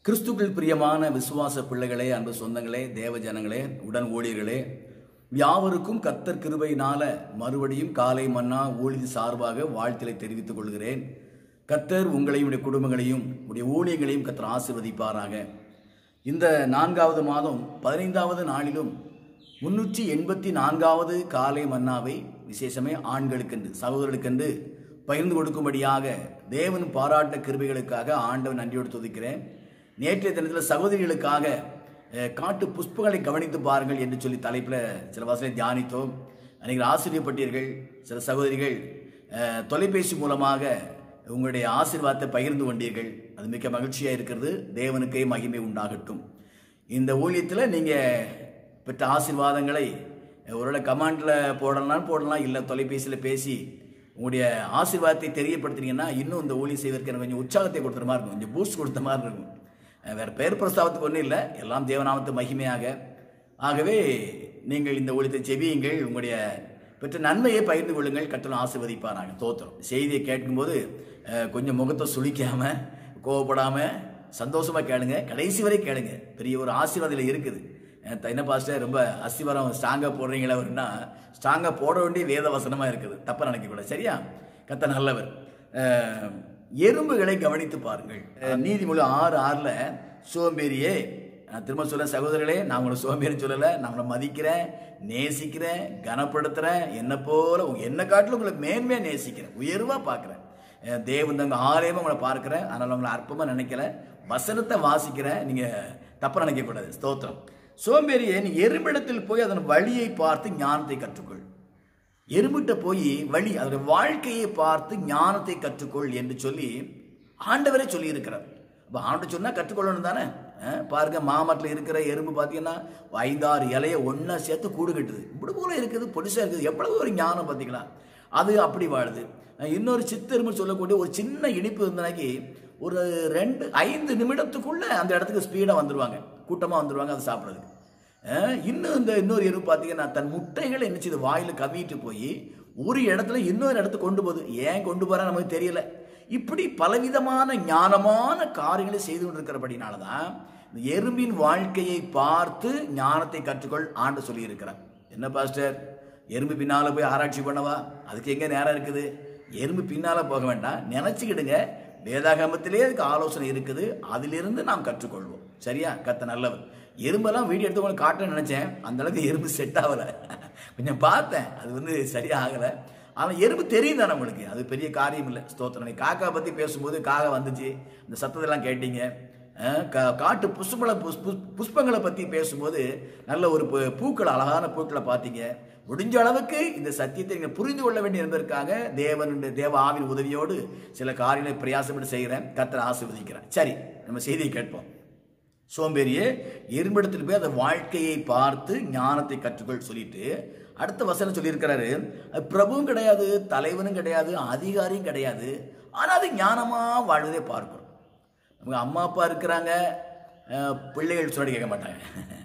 கிறிஸ்துக்கள் பிரியமான விசுவாச பிள்ளைகளே அன்பு சொந்தங்களே தேவ ஜனங்களே உடன் ஊழியர்களே யாவருக்கும் கத்தர் கிருபையினால மறுபடியும் காலை மன்னா ஊழிய சார்பாக வாழ்த்தலை தெரிவித்துக் கொள்கிறேன் கத்தர் உங்களையும் உடைய குடும்பங்களையும் உடைய ஊழியங்களையும் கத்தர் ஆசிர்வதிப்பாராக இந்த நான்காவது மாதம் பதினைந்தாவது நாளிலும் முன்னூற்றி எண்பத்தி நான்காவது காலை மன்னாவை விசேஷமே ஆண்களுக்கென்று சகோதரர்களுக்கென்று பகிர்ந்து கொடுக்கும்படியாக தேவன் பாராட்ட கிருபைகளுக்காக ஆண்டவன் நன்றியோடு துதிக்கிறேன் நேற்றைய தினத்தில் சகோதரிகளுக்காக அஹ், காட்டு புஷ்பங்களை கவனித்து பாருங்கள் என்று சொல்லி தலைப்பில் சில வசனை தியானித்தோம் அன்றைக்கு ஆசிரியப்பட்டீர்கள் சில சகோதரிகள் அஹ், தொலைபேசி மூலமாக உங்களுடைய ஆசீர்வாதத்தை பகிர்ந்து கொண்டீர்கள் அது மிக்க மகிழ்ச்சியாக இருக்கிறது தேவனுக்கே மகிமை உண்டாகட்டும் இந்த ஊழியத்தில் நீங்கள் பெற்ற ஆசீர்வாதங்களை ஒருவேளை கமாண்டில் போடலாம் போடலாம் இல்லை தொலைபேசியில் பேசி உங்களுடைய ஆசீர்வாதத்தை தெரியப்படுத்துனீங்கன்னா இன்னும் இந்த ஊழியம் செய்வதற்கு எனக்கு கொஞ்சம் உற்சாகத்தை கொடுத்துற மாதிரி இருக்கும் கொஞ்சம் பூஸ்ட் கொடுத்த மாதிரி இருக்கும் அஹ் வேற பெயர் பிரஸ்தாவத்துக்கு ஒன்றும் இல்லை எல்லாம் தேவநாமத்து மகிமையாக ஆகவே நீங்கள் இந்த ஊழியத்தை செவியுங்கள் உங்களுடைய பெற்ற நன்மையை பகிர்ந்து கொள்ளுங்கள் கட்டணம் ஆசீர்வதிப்பாராங்க தோத்திரம் செய்தியை கேட்கும்போது அஹ், கொஞ்சம் முகத்தை சுளிக்காம கோவப்படாம சந்தோஷமா கேளுங்க கடைசி வரை கேளுங்க பெரிய ஒரு ஆசீர்வாதம் இருக்குது அஹ், த- என்ன பாஸ்டர் ரொம்ப அஸ்திவாரம் ஸ்ட்ராங்காக போடுறீங்களா அவருன்னா ஸ்ட்ராங்காக போட வேண்டிய வேத வசனமாக இருக்குது தப்பாக நினைக்கக்கூடாது சரியா கத்த நல்லவர் அஹ், எறும்புகளை கவனித்து பாருங்கள் அஹ், நீதிமொழி ஆறு ஆறில் சோம்பேறியே நான் திரும்ப சொல்ல சகோதரர்களே நான் உங்களை சோம்பேறின்னு சொல்லலை நான் உங்களை மதிக்கிறேன் நேசிக்கிறேன் கனப்படுத்துகிறேன் என்ன போல உங்க என்ன காட்டிலும் உங்களை மேன்மையாக நேசிக்கிறேன் உயர்வாக பார்க்குறேன் தேவன் தங்க ஆலயமாக உங்களை பார்க்குறேன் அதனால் உங்களை அற்பமாக நினைக்கல வசனத்தை வாசிக்கிறேன் நீங்கள் தப்பாக நினைக்கக்கூடாது ஸ்தோத்திரம் சோம்பேறியை நீ எறும்பிடத்தில் போய் அதன் வழியை பார்த்து ஞானத்தை கற்றுக்கொள் எறும்பிட்ட போய் வழி அதோட வாழ்க்கையை பார்த்து ஞானத்தை கற்றுக்கொள் என்று சொல்லி ஆண்டவரே சொல்லி இருக்கிறார் அப்போ ஆண்டு சொன்னா கற்றுக்கொள்ளணும் தானே அஹ், பாருங்க மாமரத்தில் இருக்கிற எறும்பு பார்த்தீங்கன்னா ஐந்தாறு இலைய ஒன்றா சேர்த்து கூடு கட்டுது இப்படி போல இருக்குது பொடிசா இருக்குது எவ்வளவு ஒரு ஞானம் பார்த்தீங்களா அது அப்படி வாழுது அஹ், இன்னொரு சித்தெரும்பு சொல்லக்கூடிய ஒரு சின்ன இனிப்பு இருந்தனாக்கி ஒரு ரெண்டு ஐந்து நிமிடத்துக்குள்ள அந்த இடத்துக்கு ஸ்பீடாக வந்துருவாங்க கூட்டமாக வந்துருவாங்க அதை சாப்பிட்றதுக்கு அஹ் இன்னும் இந்த இன்னொரு எறும்பு பார்த்தீங்கன்னா தன் முட்டைகளை என்ன செய்யுது வாயில் கவிட்டு போய் ஒரு இடத்துல இன்னொரு இடத்துக்கு கொண்டு போகுது ஏன் கொண்டு போறா நமக்கு தெரியல இப்படி பலவிதமான ஞானமான காரியங்களை செய்து கொண்டிருக்கிறபடினால தான் இந்த எறும்பின் வாழ்க்கையை பார்த்து ஞானத்தை கற்றுக்கொள் ஆண்டு சொல்லியிருக்கிறார் என்ன பாஸ்டர் எறும்பு பின்னால போய் ஆராய்ச்சி பண்ணவா அதுக்கு எங்க நேரம் இருக்குது எறும்பு பின்னால போக வேண்டாம் நினைச்சுக்கிடுங்க வேதாகமத்திலே அதுக்கு ஆலோசனை இருக்குது அதிலிருந்து நாம் கற்றுக்கொள்வோம் சரியா கத்த நல்லவர் எறும்பெல்லாம் வீடியோ எடுத்து உங்களுக்கு காட்டணும்னு நினைச்சேன் அந்த அளவுக்கு எறும்பு செட் ஆகலை கொஞ்சம் பார்த்தேன் அது வந்து சரியா ஆகலை ஆனால் எறும்பு தெரியும் தானே உங்களுக்கு அது பெரிய காரியம் இல்லை ஸ்தோத்திரம் நீ காக்கா பற்றி பேசும்போது காக்கா வந்துச்சு இந்த சத்தத்தெல்லாம் கேட்டீங்க அஹ் கா- காட்டு புஷ்பங்களை புஷ் புஷ்- புஷ்பங்களை பற்றி பேசும்போது நல்ல ஒரு பூ- பூக்கள் அழகான பூக்களை பார்த்தீங்க முடிஞ்ச அளவுக்கு இந்த சத்தியத்தை நீங்கள் புரிந்து கொள்ள வேண்டும் என்பதற்காக தேவன் தேவ ஆவின் உதவியோடு சில காரியங்களை பிரயாசப்பட்டு செய்கிறேன் கத்தரை ஆசீர்வதிக்கிறேன் சரி நம்ம செய்தியை கேட்போம் சோம்பேறியே எறும்பிடத்தில் போய் அந்த வாழ்க்கையை பார்த்து ஞானத்தை கற்றுக்கொள் சொல்லிட்டு அடுத்த வசனம் சொல்லியிருக்கிறாரு அது பிரபுவும் கிடையாது தலைவனும் கிடையாது அதிகாரியும் கிடையாது ஆனால் அது ஞானமாக வாழ்வதை பார்க்கிறோம் நமக்கு அம்மா அப்பா இருக்கிறாங்க அஹ், பிள்ளைகள் சொல்லி கேட்க மாட்டாங்க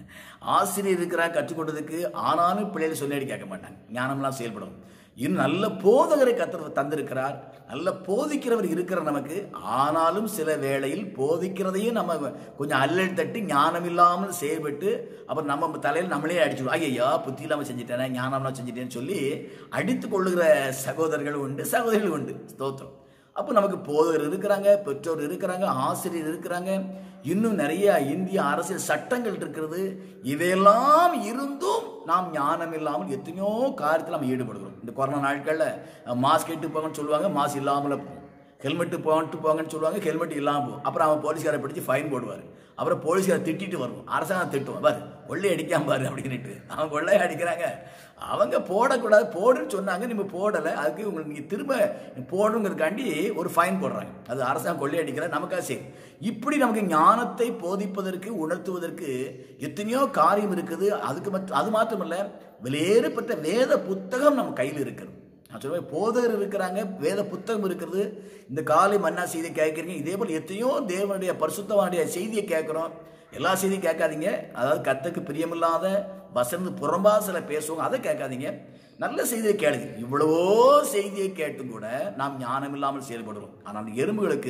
ஆசிரியர் இருக்கிறாங்க கற்றுக் கொடுத்ததுக்கு ஆனாலும் பிள்ளைகள் சொல்லி கேட்க மாட்டாங்க ஞானம்லாம் செயல்படும் இன்னும் நல்ல போதகரை கத்தர் தந்திருக்கிறார் நல்ல போதிக்கிறவர் இருக்கிற நமக்கு ஆனாலும் சில வேளையில் போதிக்கிறதையும் நம்ம கொஞ்சம் அல்லல் தட்டி ஞானம் இல்லாமல் செயல்பட்டு அப்புறம் நம்ம தலையில் நம்மளே அடிச்சுடுவோம் ஐயா புத்தி இல்லாமல் செஞ்சுட்டேனே ஞானம்லாம் செஞ்சுட்டேன்னு சொல்லி அடித்து கொள்ளுகிற சகோதரர்கள் உண்டு சகோதரிகள் உண்டு ஸ்தோத்திரம் அப்போ நமக்கு போதகர் இருக்கிறாங்க பெற்றோர் இருக்கிறாங்க ஆசிரியர் இருக்கிறாங்க இன்னும் நிறைய இந்திய அரசியல் சட்டங்கள் இருக்கிறது இவையெல்லாம் இருந்தும் நாம் ஞானம் இல்லாமல் எத்தனையோ காரியத்தில் நம்ம ஈடுபடுகிறோம் இந்த கொரோனா நாட்களில் மாஸ்க் இட்டு போங்கன்னு சொல்லுவாங்க மாஸ்க் இல்லாமல் போகும் ஹெல்மெட்டு போன்ட்டு போங்கன்னு சொல்லுவாங்க ஹெல்மெட் இல்லாமல் போகும் அப்புறம் அவன் போலீஸ்காரை பிடிச்சி ஃபைன் போடுவார் அப்புறம் போலீஸ்காரை திட்டிட்டு வருவோம் அரசாங்கம் திட்டுவான் பாரு கொள்ளை அடிக்காம பாரு அப்படின்னுட்டு அவன் கொள்ளை அடிக்கிறாங்க அவங்க போடக்கூடாது போடுன்னு சொன்னாங்க நம்ம போடலை அதுக்கு உங்களுக்கு நீங்கள் திரும்ப போடுங்கிறதுக்காண்டி ஒரு ஃபைன் போடுறாங்க அது அரசாங்கம் கொள்ளை அடிக்கிற நமக்காக சரி இப்படி நமக்கு ஞானத்தை போதிப்பதற்கு உணர்த்துவதற்கு எத்தனையோ காரியம் இருக்குது அதுக்கு மட்டும் அது மாத்திரமல்ல வெளியேறப்பட்ட வேத புத்தகம் நம்ம கையில் இருக்கிறது நான் சொல்லுவேன் போதகர் இருக்கிறாங்க வேத புத்தகம் இருக்கிறது இந்த காலை மன்னா செய்தியை கேட்குறீங்க இதே போல் எத்தனையோ தேவனுடைய பரிசுத்தவானுடைய செய்தியை கேட்குறோம் எல்லா செய்தியும் கேட்காதீங்க அதாவது கத்துக்கு பிரியமில்லாத வசந்து புறம்பா சில பேசுவோம் அதை கேட்காதீங்க நல்ல செய்தியை கேளுங்க இவ்வளவோ செய்தியை கேட்டும் கூட நாம் ஞானம் இல்லாமல் செயல்படுறோம் ஆனால் எறும்புகளுக்கு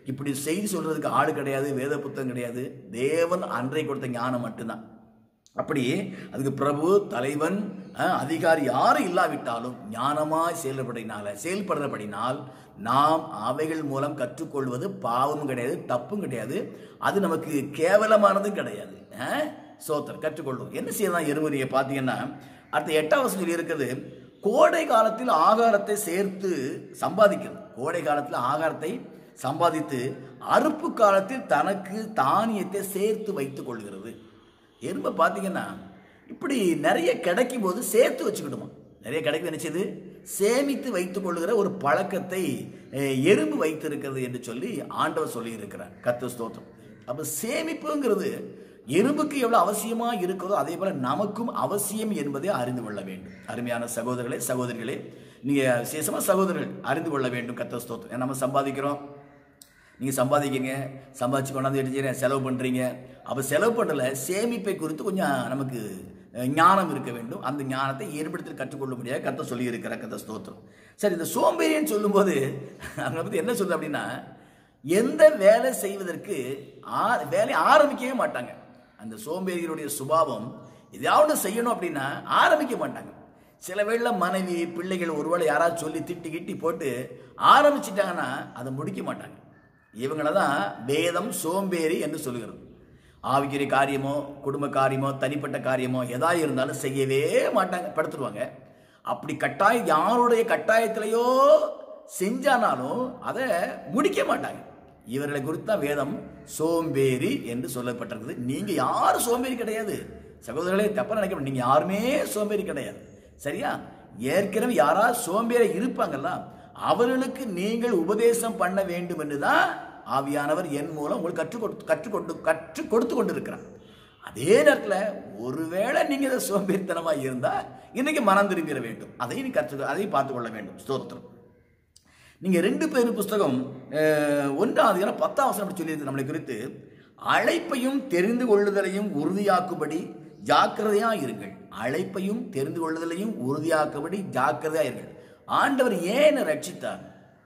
இப்படி செய்தி சொல்றதுக்கு ஆள் கிடையாது வேத புத்தகம் கிடையாது தேவன் அன்றை கொடுத்த ஞானம் மட்டும்தான் அப்படி அதுக்கு பிரபு தலைவன் அஹ், அதிகாரி யாரும் இல்லாவிட்டாலும் ஞானமாய் செயல்படினால செயல்படுறபடினால் நாம் அவைகள் மூலம் கற்றுக்கொள்வது பாவமும் கிடையாது தப்பும் கிடையாது அது நமக்கு கேவலமானதும் கிடையாது அஹ், சோத்திரம் கற்றுக்கொள்வோம் என்ன செய்யலாம் எருமரியை பார்த்தீங்கன்னா அடுத்த எட்டாம் வசதியில் இருக்குது கோடை காலத்தில் ஆகாரத்தை சேர்த்து சம்பாதிக்கிறது கோடை காலத்தில் ஆகாரத்தை சம்பாதித்து அறுப்பு காலத்தில் தனக்கு தானியத்தை சேர்த்து வைத்துக் கொள்கிறது எறும்பை பார்த்தீங்கன்னா இப்படி நிறைய கிடைக்கும் போது சேர்த்து வச்சுக்கிடுமா நிறைய கிடைக்கும் நினைச்சது சேமித்து வைத்துக் கொள்கிற ஒரு பழக்கத்தை அஹ், எறும்பு வைத்திருக்கிறது என்று சொல்லி ஆண்டவர் சொல்லி இருக்கிறார் கத்து ஸ்தோத்திரம் அப்ப சேமிப்புங்கிறது எறும்புக்கு எவ்வளவு அவசியமா இருக்கிறதோ அதே போல நமக்கும் அவசியம் என்பதை அறிந்து கொள்ள வேண்டும் அருமையான சகோதரர்களே சகோதரிகளே நீங்க விசேஷமா சகோதரர்கள் அறிந்து கொள்ள வேண்டும் கத்த ஸ்தோத்திரம் ஏன்னா நம்ம சம்பாதிக்கிறோம் நீங்கள் சம்பாதிக்கிறீங்க சம்பாதிச்சு கொண்டாந்து எடுத்து செலவு பண்ணுறீங்க அப்போ செலவு பண்ணல சேமிப்பை குறித்து கொஞ்சம் நமக்கு அஹ், ஞானம் இருக்க வேண்டும் அந்த ஞானத்தை ஏற்படுத்தி கற்றுக்கொள்ள முடியாது கத்த சொல்லி இருக்கிற கத்த ஸ்தோத்திரம் சரி இந்த சோம்பேறின்னு சொல்லும்போது அங்கே பற்றி என்ன சொல்லுது அப்படின்னா எந்த வேலை செய்வதற்கு ஆ- வேலையை ஆரம்பிக்கவே மாட்டாங்க அந்த சோம்பேறிகளுடைய சுபாவம் எதாவது செய்யணும் அப்படின்னா ஆரம்பிக்க மாட்டாங்க சில வேளை மனைவி பிள்ளைகள் ஒருவேளை யாராவது சொல்லி திட்டி கிட்டி போட்டு ஆரம்பிச்சிட்டாங்கன்னா அதை முடிக்க மாட்டாங்க இவங்கள தான் வேதம் சோம்பேறி என்று சொல்லுகிறது ஆவிக்குரிய காரியமோ குடும்ப காரியமோ தனிப்பட்ட காரியமோ எதா இருந்தாலும் செய்யவே மாட்டாங்க படுத்துருவாங்க அப்படி கட்டாயம் யாருடைய கட்டாயத்திலேயோ செஞ்சானாலும் அதை முடிக்க மாட்டாங்க இவர்களை குறித்து தான் வேதம் சோம்பேறி என்று சொல்லப்பட்டிருக்குது நீங்க யாரும் சோம்பேறி கிடையாது சகோதரர்களே தப்பா நினைக்க நீங்க யாருமே சோம்பேறி கிடையாது சரியா ஏற்கனவே யாராவது சோம்பேறி இருப்பாங்கல்ல அவர்களுக்கு நீங்கள் உபதேசம் பண்ண வேண்டும் என்றுதான் ஆவியானவர் என் மூலம் உங்களுக்கு கற்றுக் கொடுத்து கற்றுக்கொண்டு கற்றுக் கொடுத்து கொண்டிருக்கிறார் அதே நேரத்தில் ஒருவேளை நீங்க இதை சோம்பேறித்தனமா இருந்தா இன்னைக்கு மனம் திரும்பிட வேண்டும் அதையும் நீ கற்று அதையும் பார்த்து கொள்ள வேண்டும் ஸ்தோத்திரம் நீங்க ரெண்டு பேரும் புஸ்தகம் அஹ், ஒன்றாவது அதிகாரம் பத்தாம் வசனம் அப்படி சொல்லியிருக்கு நம்மளை குறித்து அழைப்பையும் தெரிந்து கொள்ளுதலையும் உறுதியாக்கும்படி ஜாக்கிரதையா இருங்கள் அழைப்பையும் தெரிந்து கொள்ளுதலையும் உறுதியாக்கும்படி ஜாக்கிரதையா இருங்கள் ஆண்டவர் ஏன் என்னை ரட்சித்தார்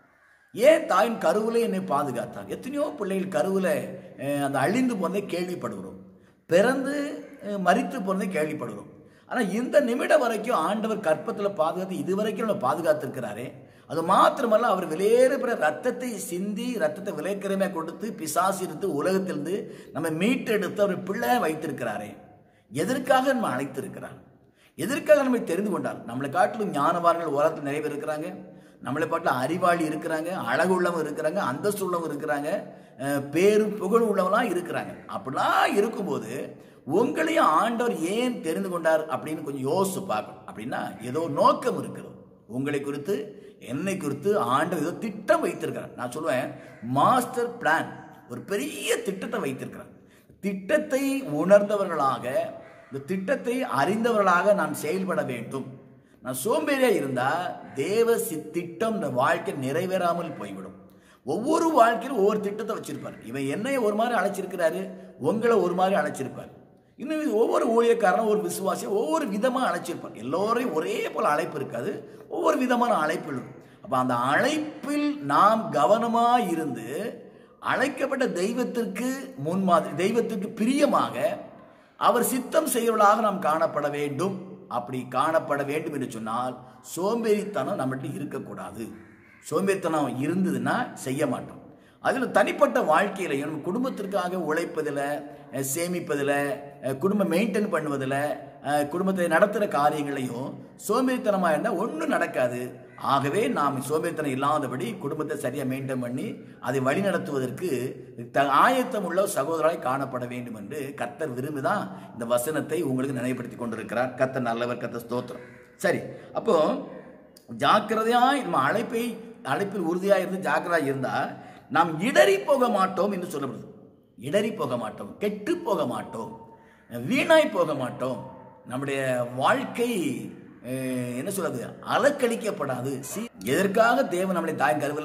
ஏன் தாயின் கருவிலே என்னை பாதுகாத்தார் எத்தனையோ பிள்ளைகள் கருவில் அந்த அழிந்து போனதை கேள்விப்படுகிறோம் பிறந்து அஹ், மரித்து போனதை கேள்விப்படுகிறோம் ஆனால் இந்த நிமிடம் வரைக்கும் ஆண்டவர் கற்பத்தில் பாதுகாத்து இதுவரைக்கும் நம்ம பாதுகாத்திருக்கிறாரே அது மாத்திரமல்ல அவர் விலையேறுகிற ரத்தத்தை சிந்தி ரத்தத்தை விலைக்கிரமே கொடுத்து பிசாசு இருந்து உலகத்திலிருந்து நம்ம மீட்டெடுத்து அவர் பிள்ளை வைத்திருக்கிறாரே எதற்காக நம்ம அழைத்திருக்கிறார் எதற்காக நம்மை தெரிந்து கொண்டார் நம்மளை காட்டிலும் ஞானவான்கள் உலகத்தில் நிறைய பேர் இருக்கிறாங்க நம்மளை பாட்டில் அறிவாளி இருக்கிறாங்க அழகு உள்ளவங்க இருக்கிறாங்க அந்தஸ்து உள்ளவங்க இருக்கிறாங்க அஹ், பேரும் புகழ் உள்ளவங்களாம் இருக்கிறாங்க அப்படிலாம் இருக்கும்போது உங்களையும் ஆண்டவர் ஏன் தெரிந்து கொண்டார் அப்படின்னு கொஞ்சம் யோசிச்சு பார்க்கணும் அப்படின்னா ஏதோ நோக்கம் இருக்கிறது உங்களை குறித்து என்னை குறித்து ஆண்டவர் ஏதோ திட்டம் வைத்திருக்கிறார் நான் சொல்லுவேன் மாஸ்டர் பிளான் ஒரு பெரிய திட்டத்தை வைத்திருக்கிறார் திட்டத்தை உணர்ந்தவர்களாக இந்த திட்டத்தை அறிந்தவர்களாக நாம் செயல்பட வேண்டும் நான் சோம்பேறியா இருந்தா தேவ சி- திட்டம் இந்த வாழ்க்கை நிறைவேறாமல் போய்விடும் ஒவ்வொரு வாழ்க்கையிலும் ஒவ்வொரு திட்டத்தை வச்சிருப்பார் இவன் என்னைய ஒரு மாதிரி அழைச்சிருக்கிறாரு உங்களை ஒரு மாதிரி அழைச்சிருப்பார் இன்னும் இது ஒவ்வொரு ஊழியக்காரனும் ஒரு விசுவாசி ஒவ்வொரு விதமாக அழைச்சிருப்பார் எல்லோரையும் ஒரே போல அழைப்பு இருக்காது ஒவ்வொரு விதமான அழைப்பு இருக்கும் அப்போ அந்த அழைப்பில் நாம் கவனமாக இருந்து அழைக்கப்பட்ட தெய்வத்திற்கு முன்மாதிரி தெய்வத்திற்கு பிரியமாக அவர் சித்தம் செய்வர்களாக நாம் காணப்பட வேண்டும் அப்படி காணப்பட வேண்டும் என்று சொன்னால் சோம்பேறித்தனம் நம்மகிட்ட இருக்கக்கூடாது சோம்பேறித்தனம் இருந்ததுன்னா செய்ய மாட்டோம் அதில் தனிப்பட்ட வாழ்க்கையிலையும் நம்ம குடும்பத்திற்காக உழைப்பதில் அஹ், சேமிப்பதில் அஹ், குடும்பம் மெயின்டைன் பண்ணுவதில் அஹ், குடும்பத்தை நடத்துகிற காரியங்களையும் சோம்பேறித்தனமாக இருந்தால் ஒன்றும் நடக்காது ஆகவே நாம் சோம்பேறித்தனம் இல்லாதபடி குடும்பத்தை சரியாக மெயின்டைன் பண்ணி அதை வழிநடத்துவதற்கு த ஆயத்தம் உள்ள சகோதராய் காணப்பட வேண்டும் என்று கர்த்தர் விரும்பிதான் இந்த வசனத்தை உங்களுக்கு நினைவுபடுத்தி கொண்டிருக்கிறார் கர்த்தர் நல்லவர் கர்த்தர் ஸ்தோத்திரம் சரி அப்போ ஜாக்கிரதையாய் நம்ம அழைப்பை அழைப்பில் உறுதியாக இருந்து ஜாக்கிரதையாக இருந்தால் நாம் இடறி போக மாட்டோம் என்று சொல்லப்படுது இடறி போக மாட்டோம் கெட்டு போக மாட்டோம் வீணாய் போக மாட்டோம் நம்முடைய வாழ்க்கை அஹ், என்ன சொல்றது அலக்கழிக்கப்படாது சி எதற்காக தேவன் நம்மளை தாய் கருவில்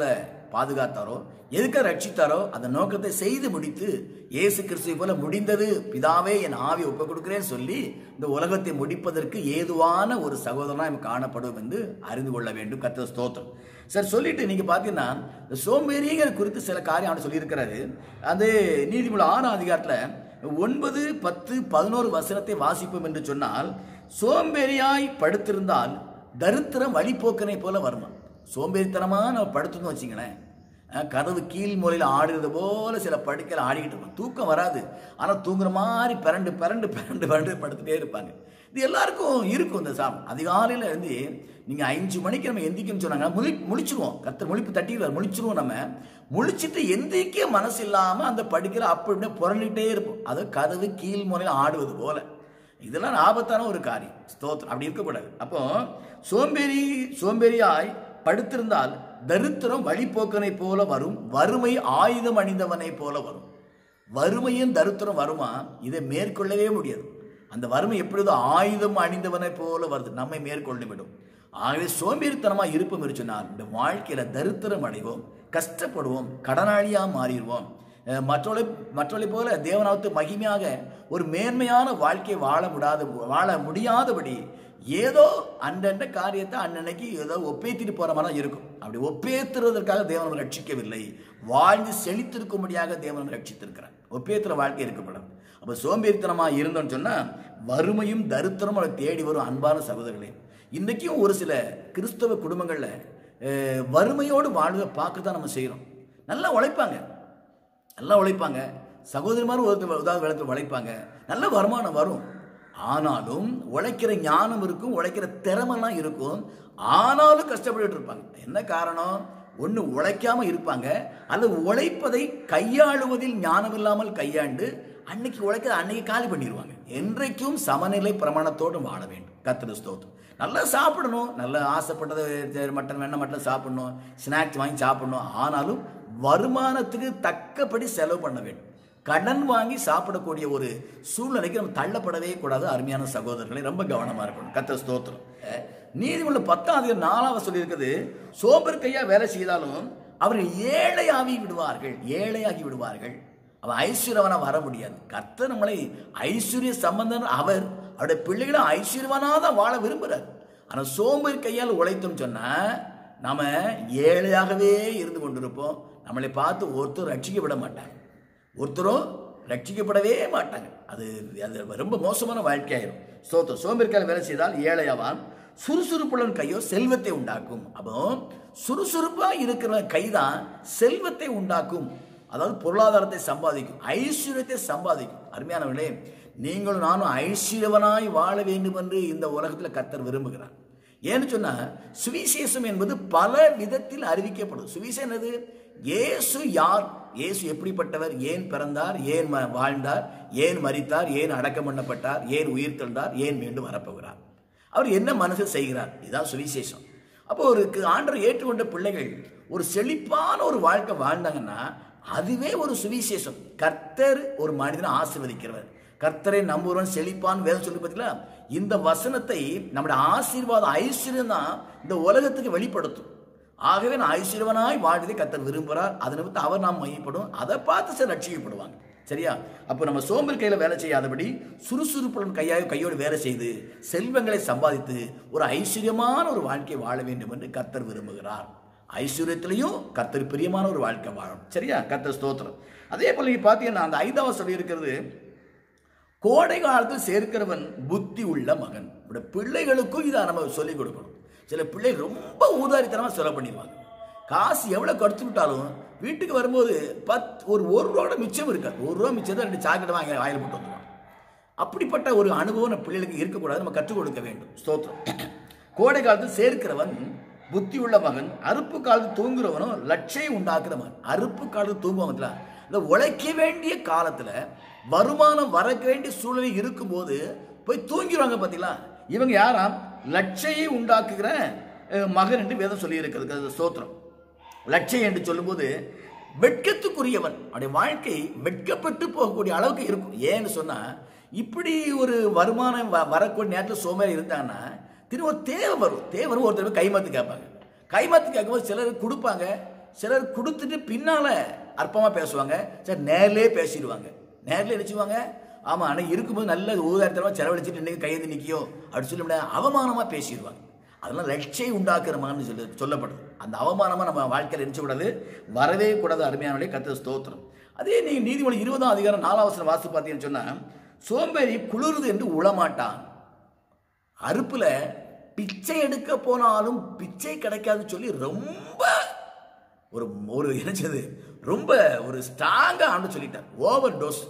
பாதுகாத்தாரோ எதுக்காக ரட்சித்தாரோ அந்த நோக்கத்தை செய்து முடித்து இயேசு கிறிஸ்துவை போல முடிந்தது பிதாவே என் ஆவி ஒப்புக் கொடுக்கிறேன்னு சொல்லி இந்த உலகத்தை முடிப்பதற்கு ஏதுவான ஒரு சகோதரனா நமக்கு காணப்படும் என்று அறிந்து கொள்ள வேண்டும் கத்த ஸ்தோத்திரம் சார் சொல்லிட்டு நீங்க பாத்தீங்கன்னா இந்த சோம்பேறிங்கிற குறித்து சில காரியம் அவர் சொல்லியிருக்கிறாரு அந்த நீதிமன்ற ஆறாம் அதிகாரத்தில் ஒன்பது பத்து பதினோரு வசனத்தை வாசிப்போம் என்று சொன்னால் சோம்பேறியாய் படுத்திருந்தால் தரித்திரம் வழிபோக்கனை போல வருமா சோம்பேறித்தனமா நம்ம படுத்துன்னு வச்சுங்களேன் அஹ் கதவு கீழ் மூலையில் ஆடுறது போல சில படுக்கையில் ஆடிக்கிட்டு இருப்போம் தூக்கம் வராது ஆனால் தூங்குற மாதிரி பிறண்டு பிறண்டு பிறண்டு பிறண்டு படுத்துட்டே இருப்பாங்க இது எல்லாருக்கும் இருக்கும் இந்த சாம் அதிகாலையில் இருந்து நீங்கள் அஞ்சு மணிக்கு நம்ம எந்திக்கணும்னு சொன்னாங்க முழி முழிச்சிருவோம் கத்தர் முழிப்பு தட்டிடுவார் முழிச்சிருவோம் நம்ம முழிச்சிட்டு எந்திரிக்க மனசு இல்லாமல் அந்த படுக்கையில் அப்படியே புரண்டுகிட்டே இருப்போம் அது கதவு கீழ் மூலையில் ஆடுவது போல இதெல்லாம் ஆபத்தான ஒரு காரியம் ஸ்தோத்திரம் அப்படி இருக்கக்கூடாது அப்போ சோம்பேறி சோம்பேறியாய் படுத்திருந்தால் தரித்திரம் வழிபோக்கனை போல வரும் வறுமை ஆயுதம் அணிந்தவனை போல வரும் வறுமையும் தரித்திரம் வருமா இதை மேற்கொள்ளவே முடியாது அந்த வறுமை எப்பொழுது ஆயுதம் அணிந்தவனை போல வருது நம்மை மேற்கொண்டு விடும் ஆகவே சோம்பேறித்தனமா இருப்போம் என்று சொன்னால் இந்த வாழ்க்கையில தரித்திரம் அடைவோம் கஷ்டப்படுவோம் கடனாளியா மாறிடுவோம் அஹ் மற்றவளை மற்றவளை போல தேவனாவத்து மகிமையாக ஒரு மேன்மையான வாழ்க்கை வாழ முடியாத வாழ முடியாதபடி ஏதோ அந்தந்த காரியத்தை அன்னன்னைக்கு ஏதோ ஒப்பேத்திட்டு போற மாதிரி தான் இருக்கும் அப்படி ஒப்பேத்துறதற்காக தேவன் ரட்சிக்கவில்லை வாழ்ந்து செழித்திருக்கும்படியாக தேவன் ரட்சித்திருக்கிறார் ஒப்பேத்துற வாழ்க்கை இருக்கப்படும் அப்ப சோம்பேறித்தனமா இருந்தோம்னு சொன்னா வறுமையும் தரித்திரமும் அவளை தேடி வரும் அன்பான சகோதரர்களே இன்னைக்கும் ஒரு சில கிறிஸ்தவ குடும்பங்கள்ல அஹ், வறுமையோடு வாழ்வை பார்க்க தான் நம்ம செய்கிறோம் நல்லா உழைப்பாங்க நல்லா உழைப்பாங்க சகோதரிமாரும் ஒருத்தர் உதாவது வேளத்தில் உழைப்பாங்க நல்ல வருமானம் வரும் ஆனாலும் உழைக்கிற ஞானம் இருக்கும் உழைக்கிற திறமெல்லாம் இருக்கும் ஆனாலும் கஷ்டப்பட்டுட்டு இருப்பாங்க என்ன காரணம் ஒன்று உழைக்காம இருப்பாங்க அல்லது உழைப்பதை கையாளுவதில் ஞானம் இல்லாமல் கையாண்டு அன்னைக்கு உழைக்கிற அன்னைக்கு காலி பண்ணிடுவாங்க என்றைக்கும் சமநிலை பிரமாணத்தோடு வாழ வேண்டும் கத்திர ஸ்தோத்திரம் நல்லா சாப்பிடணும் நல்லா ஆசைப்பட்டதை சரி, மட்டன் வேணா மட்டன் சாப்பிடணும் ஸ்நாக்ஸ் வாங்கி சாப்பிடணும் ஆனாலும் வருமானத்துக்கு தக்கபடி செலவு பண்ண வேண்டும் கடன் வாங்கி சாப்பிடக்கூடிய ஒரு சூழ்நிலைக்கு நம்ம தள்ளப்படவே கூடாது அருமையான சகோதரர்களை ரொம்ப கவனமா இருக்கணும் கத்த ஸ்தோத்திரம் அஹ், நீதிமன்ற பத்தாம் அதிகாரம் நாலாவது சொல்லியிருக்குது சோபர் கையா வேலை செய்தாலும் அவர்கள் ஏழையாகி விடுவார்கள் ஏழையாகி விடுவார்கள் அவன் ஐஸ்வர்யவனா வர முடியாது கர்த்தர் நம்மளை ஐஸ்வர்ய சம்பந்தன் அவர் அவருடைய பிள்ளைகளை ஐஸ்வர்யவனா தான் வாழ விரும்புறார் ஆனா சோம்பேறி கையால் உழைத்தோம் சொன்னா நாம ஏழையாகவே இருந்து கொண்டிருப்போம் நம்மளை பார்த்து ஒருத்தர் ரட்சிக்கப்பட மாட்டாங்க ஒருத்தரும் ரட்சிக்கப்படவே மாட்டாங்க அது அது ரொம்ப மோசமான வாழ்க்கையாயிரும் ஸ்தோத்திரம் சோம்பேறிக்கால வேலை செய்தால் ஏழையாவான் சுறுசுறுப்புடன் கையோ செல்வத்தை உண்டாக்கும் அப்போ சுறுசுறுப்பா இருக்கிற கைதான் செல்வத்தை உண்டாக்கும் அதாவது பொருளாதாரத்தை சம்பாதிக்கும் ஐஸ்வர்யத்தை சம்பாதிக்கும் அருமையானவர்களே நீங்களும் நானும் ஐஸ்வர்யவனாய் வாழ வேண்டும் என்று இந்த உலகத்தில் கத்தர் விரும்புகிறார் ஏன்னு சொன்னா சுவிசேஷம் என்பது பல விதத்தில் அறிவிக்கப்படும் சுவிசேஷம் என்னது இயேசு யார் இயேசு எப்படிப்பட்டவர் ஏன் பிறந்தார் ஏன் ம- வாழ்ந்தார் ஏன் மரித்தார் ஏன் அடக்கம் பண்ணப்பட்டார் ஏன் உயிர் தெழுந்தார் ஏன் மீண்டும் வரப்போகிறார் அவர் என்ன மனசு செய்கிறார் இதுதான் சுவிசேஷம் அப்போ ஒரு கு- ஆண்டவர் ஏற்றுக்கொண்ட பிள்ளைகள் ஒரு செழிப்பான ஒரு வாழ்க்கை வாழ்ந்தாங்கன்னா அதுவே ஒரு சுவிசேஷம் கர்த்தர் ஒரு மனிதனை ஆசீர்வதிக்கிறவர் கர்த்தரை நம்புறவன் செழிப்பான் வேதம் சொல்லி பார்த்தீங்களா இந்த வசனத்தை நம்முடைய ஆசீர்வாதம் ஐஸ்வர்யம் தான் இந்த உலகத்துக்கு வெளிப்படுத்தும் ஆகவே நான் ஐஸ்வர்யவனாய் வாழ்வதை கர்த்தர் விரும்புகிறார் அதை நிமித்தம் அவர் நாம் மையப்படும் அதை பார்த்து சில ரட்சிக்கப்படுவாங்க சரியா அப்போ நம்ம சோம்பல் கையில் வேலை செய்யாதபடி சுறுசுறுப்புடன் கையாய கையோடு வேலை செய்து செல்வங்களை சம்பாதித்து ஒரு ஐஸ்வர்யமான ஒரு வாழ்க்கை வாழ வேண்டும் என்று கர்த்தர் விரும்புகிறார் ஐஸ்வர்யத்திலையும் கர்த்தர் பிரியமான ஒரு வாழ்க்கை வாழும் சரியா கர்த்தர் ஸ்தோத்திரம் அதே போல நீங்க பார்த்தீங்கன்னா அந்த ஐந்தாவது சொல்லி இருக்கிறது கோடை காலத்தில் சேர்க்கிறவன் புத்தி உள்ள மகன் இப்படி பிள்ளைகளுக்கும் இதை நம்ம சொல்லிக் கொடுக்கணும் சில பிள்ளை ரொம்ப ஊதாரித்தனமாக செலவு பண்ணிடுவாங்க காசு எவ்வளோ கொடுத்து விட்டாலும் வீட்டுக்கு வரும்போது பத் ஒரு ஒரு ரூபா மிச்சம் இருக்காது ஒரு ரூபா மிச்சம் தான் ரெண்டு சாக்கெட் வாங்கி வாயில் போட்டு வந்துடுவான் அப்படிப்பட்ட ஒரு அனுபவம் நம்ம பிள்ளைகளுக்கு இருக்கக்கூடாது நம்ம கற்றுக் கொடுக்க வேண்டும் ஸ்தோத்திரம் கோடை காலத்தில் சேர்க்கிறவன் புத்தி உள்ள மகன் அறுப்பு காலத்தில் தூங்குறவனும் லட்சை உண்டாக்குற மகன் அறுப்பு காலத்தில் தூங்குவாங்கல்ல இந்த உழைக்க வேண்டிய காலத்தில் வருமானம் வர வேண்டிய சூழ்நிலை இருக்கும்போது போய் தூங்கிடுவாங்க பார்த்தீங்களா இவங்க யாராம் லட்சையை உண்டாக்குகிற அஹ், மகன் என்று வேதம் சொல்லி இருக்கிறது ஸ்தோத்திரம் லட்சை என்று சொல்லும்போது வெட்கத்துக்குரியவன் அவருடைய வாழ்க்கை வெட்கப்பட்டு போகக்கூடிய அளவுக்கு இருக்கும் ஏன்னு சொன்னா இப்படி ஒரு வருமானம் வ- வரக்கூடிய நேரத்தில் சோம்பேறி இருந்தாங்கன்னா திரும்ப தேவை வரும் தேவை வரும் ஒருத்தர் கைமாத்து கேட்பாங்க கைமாத்து கேட்கும்போது சிலர் கொடுப்பாங்க சிலர் கொடுத்துட்டு பின்னால அற்பமா பேசுவாங்க சரி நேர்லயே பேசிடுவாங்க நேர்ல நினைச்சுவாங்க ஆமா அன்னைக்கு இருக்கும்போது நல்ல ஊதாரத்தனமா செலவழிச்சிட்டு இன்னைக்கு கையெழுந்து நிக்கியோ அப்படின்னு சொல்லி முடியாது அவமானமா பேசிடுவாங்க அதெல்லாம் லட்சை உண்டாக்குறமான்னு சொல்லி சொல்லப்படுது அந்த அவமானமா நம்ம வாழ்க்கையில் நினைச்சு கூடாது வரவே கூடாது அருமையானவர்களே கத்த ஸ்தோத்திரம் அதே நீங்க நீதிமொழி இருபதாம் அதிகாரம் நாலாவசரம் வாசி பார்த்தீங்கன்னு சொன்னா சோம்பேறி குளிருது என்று உளமாட்டான் அறுப்புல பிச்சை எடுக்க போனாலும் பிச்சை கிடைக்காதுன்னு சொல்லி ரொம்ப ஒரு ஒரு என்னச்சது ரொம்ப ஒரு ஸ்ட்ராங்கா ஆண்டு சொல்லிட்டார் ஓவர் டோஸ்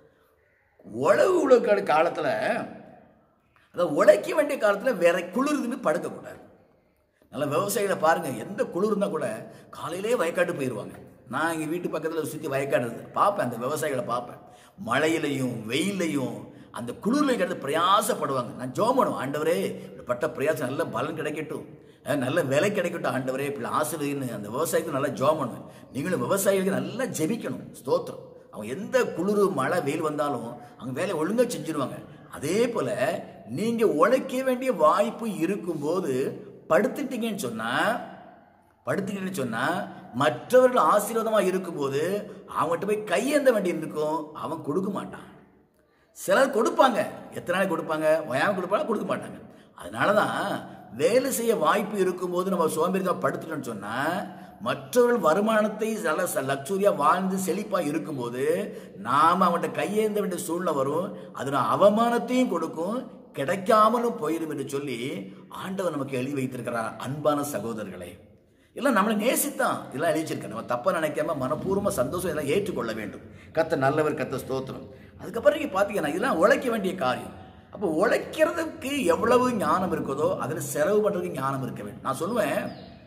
உழவு உழவு காலத்துல அதாவது உழைக்க வேண்டிய காலத்துல வேற குளிருதுன்னு படுக்கக்கூடாது நல்ல விவசாயிகளை பாருங்க எந்த குளிர் இருந்தா கூட காலையிலே வயக்காட்டு போயிடுவாங்க நான் எங்கள் வீட்டு பக்கத்தில் சுற்றி வயக்காடு இருக்கு. பார்ப்பேன் அந்த விவசாயிகளை பார்ப்பேன் மழையிலையும் வெயிலையும் அந்த குளிர்ல கிடந்து பிரயாசப்படுவாங்க நான் ஜோம் பண்ணுவேன் ஆண்டவரே பட்ட பிரயாசம் நல்ல பலன் கிடைக்கட்டும் அஹ் நல்ல விலை கிடைக்கட்டும் ஆண்டவரே இப்படி ஆசிரியர்னு அந்த விவசாயிக்கு நல்லா ஜோம் பண்ணுவேன் நீங்களும் விவசாயிகளுக்கு நல்லா ஜெபிக்கணும் ஸ்தோத்திரம் அவங்க எந்த குளிர் மழை வெயில் வந்தாலும் அவங்க வேலையை ஒழுங்கா செஞ்சிருவாங்க அதே போல நீங்க உழைக்க வேண்டிய வாய்ப்பு இருக்கும்போது படுத்துட்டீங்கன்னு சொன்னா படுத்துட்டீங்கன்னு சொன்னா மற்றவர்கள் ஆசீர்வாதமா இருக்கும்போது அவங்ககிட்ட போய் கையேந்த வேண்டியது இருக்கும் அவன் கொடுக்க மாட்டான் சிலர் கொடுப்பாங்க எத்தனை நாள் கொடுப்பாங்க வயாம கொடுப்பாங்க கொடுக்க மாட்டாங்க அதனால தான் வேலை செய்ய வாய்ப்பு இருக்கும்போது நம்ம சோம்பேறிதான் படுத்துட்டோம்னு சொன்னா மற்றவர்கள் வருமானத்தை நல்ல லக்ஸூரியா வாழ்ந்து செழிப்பா இருக்கும்போது நாம அவன்கிட்ட கையேந்த வேண்டிய சூழ்நிலை வரும் அது நான் அவமானத்தையும் கொடுக்கும் கிடைக்காமலும் போயிடும் என்று சொல்லி ஆண்டவர் நமக்கு எழுதி வைத்திருக்கிறார் அன்பான சகோதரர்களே எல்லாம் நம்மளை நேசித்தான் இதெல்லாம் எழுதிச்சிருக்க நம்ம தப்பா நினைக்காம மனப்பூர்வமா சந்தோஷம் இதெல்லாம் ஏற்றுக்கொள்ள வேண்டும் கத்த நல்லவர் கத்த ஸ்தோத்திரம் அதுக்கப்புறம் நீங்க பாத்தீங்கன்னா இதெல்லாம் உழைக்க வேண்டிய காரியம் அப்போ உழைக்கிறதுக்கு எவ்வளவு ஞானம் இருக்குதோ அதில் செலவு பண்றதுக்கு ஞானம் இருக்க வேண்டும் நான் சொல்லுவேன்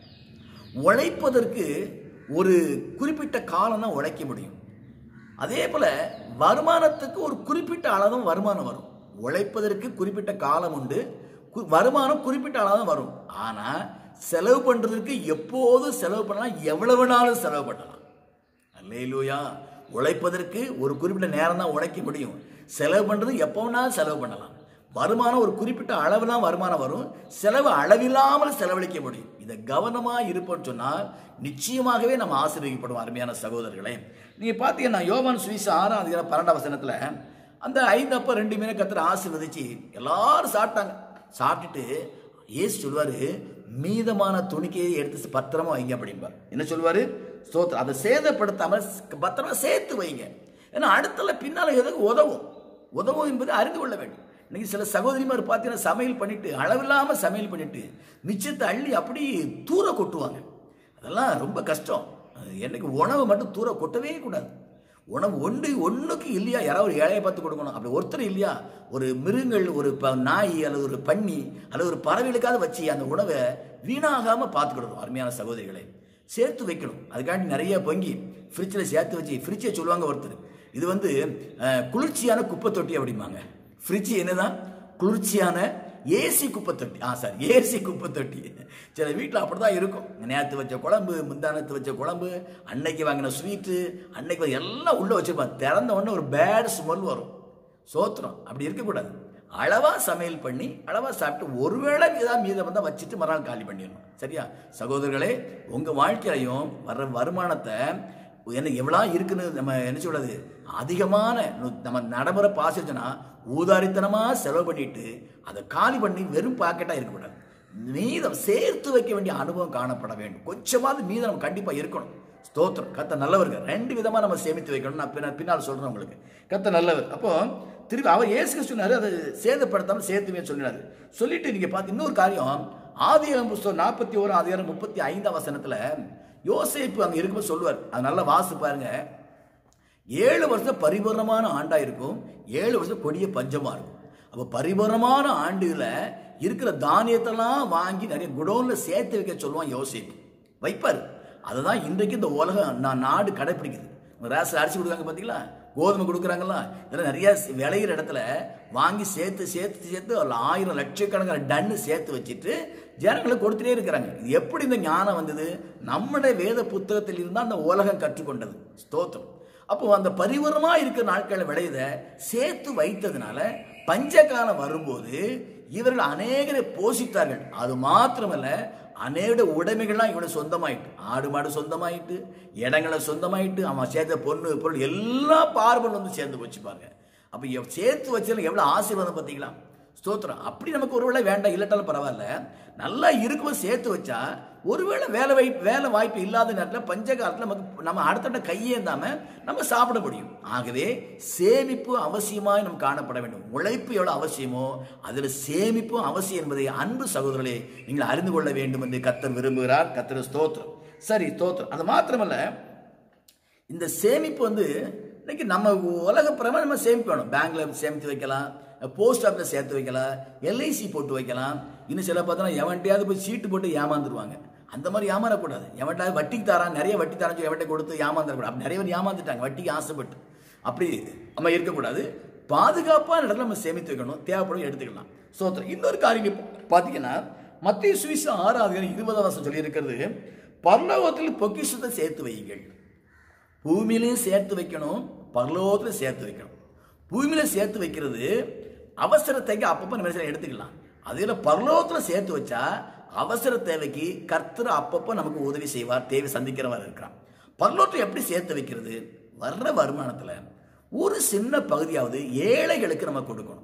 உழைப்பதற்கு ஒரு குறிப்பிட்ட காலம் தான் உழைக்க முடியும் அதே போல வருமானத்துக்கு ஒரு குறிப்பிட்ட அளவும் வருமானம் வரும் உழைப்பதற்கு குறிப்பிட்ட காலம் உண்டு கு- வருமானம் குறிப்பிட்ட அளவு தான் வரும் ஆனா செலவு பண்றதுக்கு எப்போதும் செலவு பண்ணலாம் எவ்வளவு நாளும் செலவு பண்ணலாம் அல்லேலூயா உழைப்பதற்கு ஒரு குறிப்பிட்ட நேரம் தான் உழைக்க முடியும் செலவு பண்றது எப்போ வேணாலும் செலவு பண்ணலாம் வருமானம் ஒரு குறிப்பிட்ட அளவு தான் வருமானம் வரும் செலவு அளவில்லாமல் செலவழிக்க முடியும் இதை கவனமா இருப்போம்னு சொன்னால் நிச்சயமாகவே நம்ம ஆசீர்வதிக்கப்படுவோம் அருமையான சகோதரர்களே நீங்க பார்த்தீங்கன்னா யோவான் சுவிச ஆறாம் அதிகாரம் பன்னெண்டாம் வசனத்துல அந்த ஐந்து அப்ப ரெண்டு மீனை கத்திர ஆசீர்வதிச்சு எல்லாரும் சாப்பிட்டாங்க சாப்பிட்டுட்டு இயேசு சொல்வாரு மீதமான துணிக்கையை எடுத்து பத்திரமா வைங்க அப்படிம்பார் என்ன சொல்வாரு ஸ்தோத்திரம் அதை சேதப்படுத்தாம பத்திரமா சேர்த்து வைங்க ஏன்னா அடுத்தல பின்னால எதுக்கு உதவும் உதவும் என்பதை அறிந்து கொள்ள வேண்டும் இன்னைக்கு சில சகோதரிமார் பார்த்தீங்கன்னா சமையல் பண்ணிட்டு அளவில்லாம சமையல் பண்ணிட்டு மிச்சத்தை அள்ளி அப்படி தூர கொட்டுவாங்க அதெல்லாம் ரொம்ப கஷ்டம் அது என்னைக்கு உணவை மட்டும் தூர கொட்டவே கூடாது உணவு ஒன்று ஒன்றுக்கு இல்லையா யாராவது ஒரு ஏழையை பார்த்து கொடுக்கணும் அப்படி ஒருத்தர் இல்லையா ஒரு மிருகங்கள் ஒரு ப நாய் அல்லது ஒரு பன்னி அல்லது ஒரு பறவைகளுக்காவது வச்சு அந்த உணவை வீணாகாமல் பார்த்துக்கிடணும் அருமையான சகோதரிகளை சேர்த்து வைக்கணும் அதுக்காண்டி நிறைய பொங்கி ஃப்ரிட்ஜில் சேர்த்து வச்சு ஃப்ரிட்ஜை சொல்லுவாங்க ஒருத்தர் இது வந்து அஹ், குளிர்ச்சியான குப்பை தொட்டி அப்படிம்பாங்க ஃப்ரிட்ஜ் என்னதான் குளிர்ச்சியான ஏசி குப்பை தொட்டி ஆ சார் ஏசி குப்பை தொட்டி சில வீட்டில் அப்படி தான் இருக்கும் நேற்று வச்ச குழம்பு முந்தானத்து வச்ச குழம்பு அன்னைக்கு வாங்கின ஸ்வீட்டு அன்னைக்கு வ- எல்லாம் உள்ளே வச்சிருப்பாங்க திறந்த உடனே ஒரு பேட் ஸ்மெல் வரும் சோத்திரம் அப்படி இருக்கக்கூடாது அளவா சமையல் பண்ணி அளவா சாப்பிட்டு ஒருவேளை ஏதாவது மீதம் வந்தால் வச்சுட்டு மறுநாள் காலி பண்ணிடணும் சரியா சகோதரர்களே உங்க வாழ்க்கையிலையும் வர்ற வருமானத்தை என்ன எவ்வளோ இருக்குன்னு நம்ம என்ன சொல்றது அதிகமான நு- நம்ம நடைமுறை பாசிச்சுன்னா ஊதாரித்தனமா செலவு பண்ணிட்டு அதை காலி பண்ணி வெறும் பாக்கெட்டா இருக்கக்கூடாது மீதம் சேர்த்து வைக்க வேண்டிய அனுபவம் காணப்பட வேண்டும் கொஞ்சமாவது மீதம் நம்ம கண்டிப்பா இருக்கணும் ஸ்தோத்திரம் கத்த நல்லவர்கள் ரெண்டு விதமா நம்ம சேமித்து வைக்கணும் நான் பின்னால் பின்னால் சொல்றேன் உங்களுக்கு கத்த நல்லவர் அப்போ திருப்பி அவர் இயேசு சொன்னாரு அதை சேதப்படுத்தாம சேர்த்துவே சொன்னாரு சொல்லிட்டு நீங்க பார்த்து இன்னொரு காரியம் ஆதியாகமம் புஸ்தகம் நாற்பத்தி ஓரு அதிகாரம் முப்பத்தி ஐந்தாம் வசனத்துல யோசேப்பு அங்க இருக்கும்போது சொல்லுவார் அது நல்லா வாசி பாருங்க ஏழு வருஷம் பரிபூர்ணமான ஆண்டா இருக்கும் ஏழு வருஷம் கொடிய பஞ்சமா இருக்கும் அப்போ பரிபூர்ணமான ஆண்டுல இருக்கிற தானியத்தெல்லாம் வாங்கி நிறைய குடோன்ல சேர்த்து வைக்க சொல்லுவான் யோசிப்பு வைப்பார் அதுதான் இன்றைக்கு இந்த உலகம் நான் நாடு கடைப்பிடிக்குது ரேஷன் அரிசி கொடுக்குறாங்க பார்த்தீங்களா கோதுமை கொடுக்குறாங்களா இதெல்லாம் நிறைய விளையிற இடத்துல வாங்கி சேர்த்து சேர்த்து சேர்த்து அதில் ஆயிரம் லட்சக்கணக்கான டன்னு சேர்த்து வச்சுட்டு ஜனங்களுக்கு கொடுத்துட்டே இருக்கிறாங்க இது எப்படி இந்த ஞானம் வந்தது நம்முடைய வேத புத்தகத்தில் இருந்தால் அந்த உலகம் கற்றுக்கொண்டது ஸ்தோத்திரம் அப்போ அந்த பரிவரமா இருக்கிற நாட்களில் விளையத சேர்த்து வைத்ததுனால பஞ்சகாலம் வரும்போது இவர்கள் அநேகரை போஷித்தார்கள் அது மாத்திரமல்ல அநேக உடைமைகள்லாம் இவனுக்கு சொந்தமாயிட்டு ஆடு மாடு சொந்தமாயிட்டு இடங்களை சொந்தமாயிட்டு அவன் சேர்த்த பொண்ணு பொருள் எல்லா பார்வன் வந்து சேர்ந்து வச்சு பாருங்க அப்ப எவ்- சேர்த்து வச்சதுல எவ்வளவு ஆசீர்வாதம் பார்த்தீங்களா ஸ்தோத்திரம் அப்படி நமக்கு ஒருவேளை வேண்டாம் இல்லட்டாலும் பரவாயில்ல நல்லா இருக்கும்போது சேர்த்து வச்சா ஒருவேளை வேலை வாய்ப்பு வேலை வாய்ப்பு இல்லாத நேரத்தில் பஞ்ச காலத்தில் நமக்கு நம்ம அடுத்தட்ட கையேந்தாம நம்ம சாப்பிட முடியும் ஆகவே சேமிப்பு அவசியமாய் நம்ம காணப்பட வேண்டும் உழைப்பு எவ்வளவு அவசியமோ அதில் சேமிப்பும் அவசியம் என்பதை அன்பு சகோதரர்களே நீங்கள் அறிந்து கொள்ள வேண்டும் என்று கத்தர் விரும்புகிறார் கத்தர் ஸ்தோத்திரம் சரி ஸ்தோத்திரம் அது மாத்திரமல்ல இந்த சேமிப்பு வந்து இன்னைக்கு நம்ம உலக பிரமா நம்ம சேமிப்பு வேணும் பேங்க்ல சேமித்து வைக்கலாம் போஸ்ட் ஆஃபீஸில் சேர்த்து வைக்கலாம் எல்ஐசி போட்டு வைக்கலாம் இன்னும் சில பார்த்தோன்னா எவன்ட்டையாவது போய் சீட்டு போட்டு ஏமாந்துருவாங்க அந்த மாதிரி ஏமாறக்கூடாது எவன்ட்டாவது வட்டிக்கு தரான் நிறைய வட்டி தரான் சொல்லி எவன்ட்டை கொடுத்து ஏமாந்துடக்கூடாது அப்படி நிறைய பேர் ஏமாந்துட்டாங்க வட்டிக்கு ஆசைப்பட்டு அப்படி நம்ம இருக்கக்கூடாது பாதுகாப்பான இடத்துல நம்ம சேமித்து வைக்கணும் தேவைப்படும் எடுத்துக்கலாம் சோத்திரம் இன்னொரு காரியம் பார்த்தீங்கன்னா மத்திய சுவிச ஆறாவது இருபதாம் வருஷம் சொல்லியிருக்கிறது பரலோகத்தில் பொக்கிஷத்தை சேர்த்து வையுங்கள் பூமியிலையும் சேர்த்து வைக்கணும் பரலோகத்திலும் சேர்த்து வைக்கணும் பூமியில சேர்த்து வைக்கிறது அவசர தேவைக்கு அப்பப்போ நம்ம என்ன எடுத்துக்கலாம் அதில் பரலோகத்தில் சேர்த்து வச்சா அவசர தேவைக்கு கர்த்தர் அப்பப்போ நமக்கு உதவி செய்வார் தேவை சந்திக்கிறவர் இருக்கிறான் பரலோகத்தில் எப்படி சேர்த்து வைக்கிறது வர்ற வருமானத்தில் ஒரு சின்ன பகுதியாவது ஏழைகளுக்கு நம்ம கொடுக்கணும்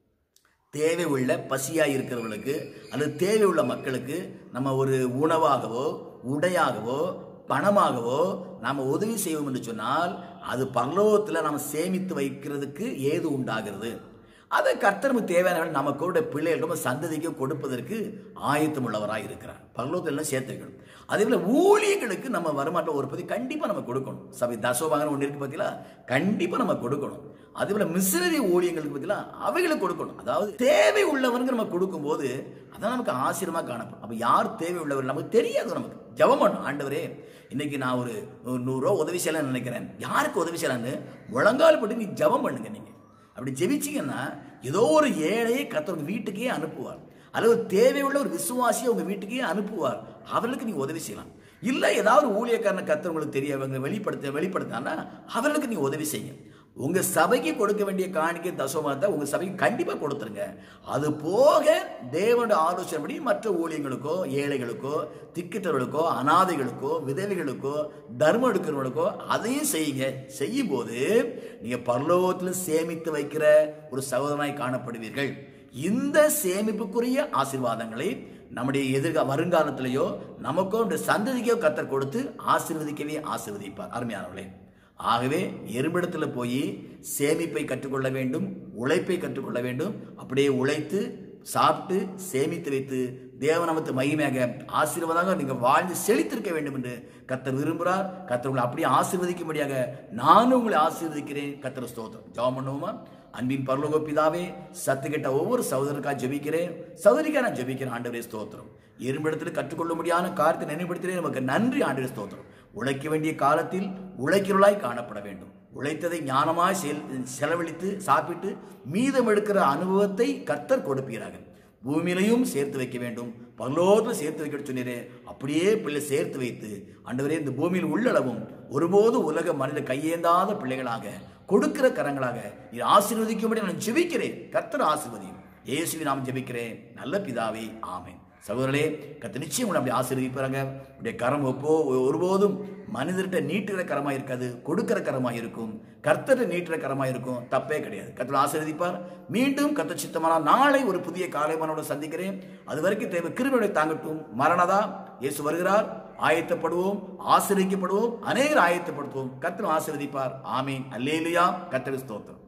தேவை உள்ள பசியாக இருக்கிறவர்களுக்கு அல்லது தேவை உள்ள மக்களுக்கு நம்ம ஒரு உணவாகவோ உடையாகவோ பணமாகவோ நாம் உதவி செய்வோம் என்று சொன்னால் அது பரலோகத்தில் நாம் சேமித்து வைக்கிறதுக்கு ஏது உண்டாகிறது அதை கர்த்தருக்கு தேவையான நம்ம கூட பிள்ளைகளிடம் சந்ததிக்கு கொடுப்பதற்கு ஆயத்தம் உள்ளவராக இருக்கிறார் பரலோகத்தில் எல்லாம் சேர்த்து வைக்கணும் அதே போல ஊழியர்களுக்கு நம்ம வருமானம் ஒரு பதி கண்டிப்பாக நம்ம கொடுக்கணும் சபை தசோபாகன ஒன்று இருக்கு பார்த்தீங்களா கண்டிப்பாக நம்ம கொடுக்கணும் அதே போல மிஷினரி ஊழியங்களுக்கு பார்த்தீங்களா அவைகளுக்கு கொடுக்கணும் அதாவது தேவை உள்ளவனுக்கு நம்ம கொடுக்கும்போது அதான் நமக்கு ஆச்சரியமா காணப்படும் அப்போ யார் தேவை உள்ளவர் நமக்கு தெரியாது நமக்கு ஜெபம் பண்ணும் ஆண்டவரே இன்னைக்கு நான் ஒரு ஒரு நூறுரூவா உதவி செய்யலாம்னு நினைக்கிறேன் யாருக்கு உதவி செய்யலான்னு முழங்கால் போட்டு நீ ஜெபம் பண்ணுங்க நீங்க அப்படி ஜெபிச்சீங்கன்னா ஏதோ ஒரு ஏழையை கத்தவங்க வீட்டுக்கே அனுப்புவார் அல்லது ஒரு தேவையுள்ள ஒரு விசுவாசியை உங்க வீட்டுக்கே அனுப்புவார் அவர்களுக்கு நீங்க உதவி செய்யலாம் இல்ல ஏதாவது ஒரு ஊழியக்காரனை கத்தர் உங்களுக்கு தெரிய அவங்க வெளிப்படுத்த வெளிப்படுத்தானா அவர்களுக்கு நீங்க உதவி செய்யுங்க உங்க சபைக்கு கொடுக்க வேண்டிய காணிக்கை தசோமாத்தை உங்க சபைக்கு கண்டிப்பா கொடுத்துருங்க அது போக தேவனுடைய ஆலோசனைப்படி மற்ற ஊழியங்களுக்கோ ஏழைகளுக்கோ திக்கிட்டவர்களுக்கோ அனாதைகளுக்கோ விதவைகளுக்கோ தர்மம் எடுக்கிறவர்களுக்கோ அதையும் செய்யுங்க செய்யும் போது நீங்க பரலோகத்தில் சேமித்து வைக்கிற ஒரு சகோதரனாய் காணப்படுவீர்கள் இந்த சேமிப்புக்குரிய ஆசீர்வாதங்களை நம்முடைய எதிர்கா வருங்காலத்திலேயோ நமக்கோ இந்த சந்ததிக்கோ கத்தர் கொடுத்து ஆசீர்வதிக்கவே ஆசீர்வதிப்பார் அருமையானவர்களே ஆகவே எறும்பிடத்தில் போய் சேமிப்பை கற்றுக்கொள்ள வேண்டும் உழைப்பை கற்றுக்கொள்ள வேண்டும் அப்படியே உழைத்து சாப்பிட்டு சேமித்து வைத்து தேவநாமத்து மகிமையாக ஆசீர்வாதமாக நீங்கள் வாழ்ந்து செழித்திருக்க வேண்டும் என்று கத்தர் விரும்புகிறார் கத்தர் உங்களை அப்படியே ஆசீர்வதிக்கும்படியாக நானும் உங்களை ஆசீர்வதிக்கிறேன் கத்தர் ஸ்தோத்திரம் ஜெபம் பண்ணுவோமா அன்பின் பரலோக பிதாவே சத்து கெட்ட ஒவ்வொரு சகோதரருக்காக ஜெபிக்கிறேன் சகோதரிக்கா நான் ஜெபிக்கிறேன் ஆண்டவரே ஸ்தோத்திரம் எறும்பிடத்தில் கற்றுக்கொள்ள முடியாத காரியத்தை நினைவுபடுத்துகிறேன் நமக்கு நன்றி ஆண்டவரே ஸ்தோத்திரம் உழைக்க வேண்டிய காலத்தில் உழைக்கிறவளாய் காணப்பட வேண்டும் உழைத்ததை ஞானமாய் செயல் செலவழித்து சாப்பிட்டு மீதம் எடுக்கிற அனுபவத்தை கர்த்தர் கொடுப்பீராக பூமியிலையும் சேர்த்து வைக்க வேண்டும் பரலோகத்தில் சேர்த்து வைக்க சொன்னீரே அப்படியே பிள்ளை சேர்த்து வைத்து ஆண்டவரே இந்த பூமியில் உள்ளளவும் ஒருபோதும் உலக மனித கையேந்தாத பிள்ளைகளாக கொடுக்கிற கரங்களாக நீ ஆசீர்வதிக்கும்படி நான் ஜெபிக்கிறேன் கர்த்தர் ஆசீர்வதியும் இயேசுவி நாம் ஜெபிக்கிறேன் நல்ல பிதாவே ஆமென் சகோதரர்களே கத்த நிச்சயம் உங்களை அப்படி ஆசீர்வதிப்பாங்க உடைய கரம் ஒப்போ ஒருபோதும் மனிதர்கிட்ட நீட்டுகிற கரமா இருக்காது கொடுக்கிற கரமா இருக்கும் கர்த்தரை நீட்டுற கரமா இருக்கும் தப்பே கிடையாது கர்த்தர் ஆசீர்வதிப்பார் மீண்டும் கத்த சித்தமான நாளை ஒரு புதிய காலைமானோட சந்திக்கிறேன் அது வரைக்கும் தேவை கிருமியுடைய தாங்கட்டும் மரணதா இயேசு வருகிறார் ஆயத்தப்படுவோம் ஆசிரியப்படுவோம் அநேகர் ஆயத்தப்படுத்துவோம் கர்த்தர் ஆசீர்வதிப்பார் ஆமீன் அல்லேலியா கர்த்தர் ஸ்தோத்திரம்